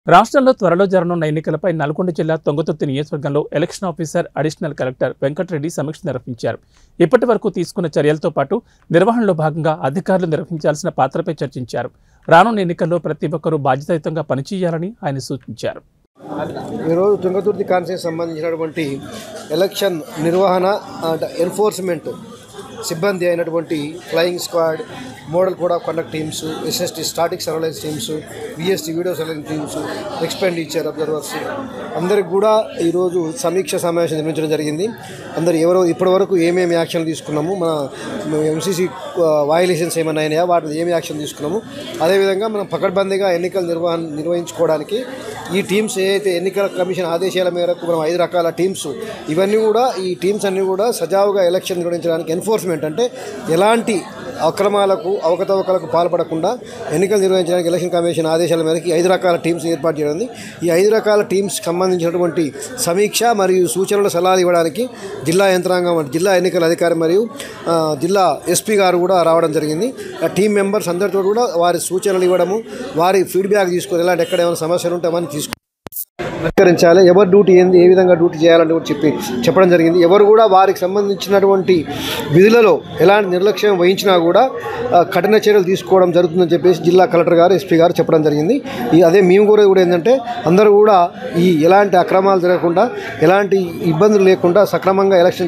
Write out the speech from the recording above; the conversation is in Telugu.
రాష్ట్రంలో త్వరలో జరగనున్న ఎన్నికలపై నల్గొండ జిల్లా తొంగతుర్తి నియోజకవర్గంలో election officer additional collector Venkatareddy సమీక్ష నిర్వహించారు ఇప్పటి వరకు తీసుకున్న చర్యలతో పాటు నిర్వహణలో భాగంగా అధికారులు నిర్వహించాల్సిన పాత్రపై చర్చించారు రానున్న ఎన్నికల్లో ప్రతి ఒక్కరూ బాధ్యతాయుతంగా పనిచేయాలని ఆయన సూచించారు ఈరోజు తుంగతుర్తి కాన్సెన్స్ సంబంధించినటువంటి ఎలక్షన్ నిర్వహణ అండ్ ఎన్ఫోర్స్మెంట్ సిబ్బంది అయినటువంటి flying squad model code of conduct teams SST static surveillance teams VST video surveillance teams expenditure observers అందరికి కూడా ఈరోజు సమీక్ష సమావేశం నిర్వహించడం జరిగింది అందరు ఎవరో ఇప్పటివరకు ఏమేమి యాక్షన్ తీసుకున్నాము మన ఎంసీసీ వయలేషన్స్ ఏమైనా అయినాయా వాటిని ఏమి యాక్షన్ తీసుకున్నాము అదేవిధంగా మనం పకడ్బందీగా ఎన్నికలు నిర్వహణ నిర్వహించుకోవడానికి ఈ టీమ్స్ ఏదైతే ఎన్నికల కమిషన్ ఆదేశాల మేరకు మనం ఐదు రకాల టీమ్స్ ఇవన్నీ కూడా ఈ టీమ్స్ అన్నీ కూడా సజావుగా ఎలక్షన్ నిర్వహించడానికి ఎన్ఫోర్స్మెంట్ అంటే ఎలాంటి అక్రమాలకు అవకతవకలకు పాల్పడకుండా ఎన్నికలు నిర్వహించడానికి ఎలక్షన్ కమిషన్ ఆదేశాల మేరకు ఈ ఐదు రకాల టీమ్స్ ఏర్పాటు చేయడం ఈ ఐదు రకాల టీమ్స్ సంబంధించినటువంటి సమీక్ష మరియు సూచనలు సలహాలు ఇవ్వడానికి జిల్లా యంత్రాంగం అంటే జిల్లా ఎన్నికల అధికారి మరియు ఆ, జిల్లా ఎస్పీ గారు కూడా రావడం జరిగింది ఆ టీం మెంబర్స్ అందరితో కూడా వారి సూచనలు ఇవ్వడము వారి ఫీడ్బ్యాక్ తీసుకొని ఎలాంటి ఎక్కడ ఏమైనా సమస్యలు ఉంటే అవన్నీ తీసుకు పరిష్కరించాలి ఎవరు డ్యూటీ ఏంది ఏ విధంగా డ్యూటీ చేయాలని కూడా చెప్పి చెప్పడం జరిగింది ఎవరు కూడా వారికి సంబంధించినటువంటి విధులలో ఎలాంటి నిర్లక్ష్యం వహించినా కూడా ఆ, కఠిన చర్యలు తీసుకోవడం జరుగుతుందని చెప్పేసి జిల్లా కలెక్టర్ గారు ఎస్పీ గారు చెప్పడం జరిగింది ఈ అదే మేము కూడా కూడా ఏంటంటే అందరూ కూడా ఈ ఎలాంటి అక్రమాలు జరగకుండా ఎలాంటి ఇబ్బందులు లేకుండా సక్రమంగా ఎలక్షన్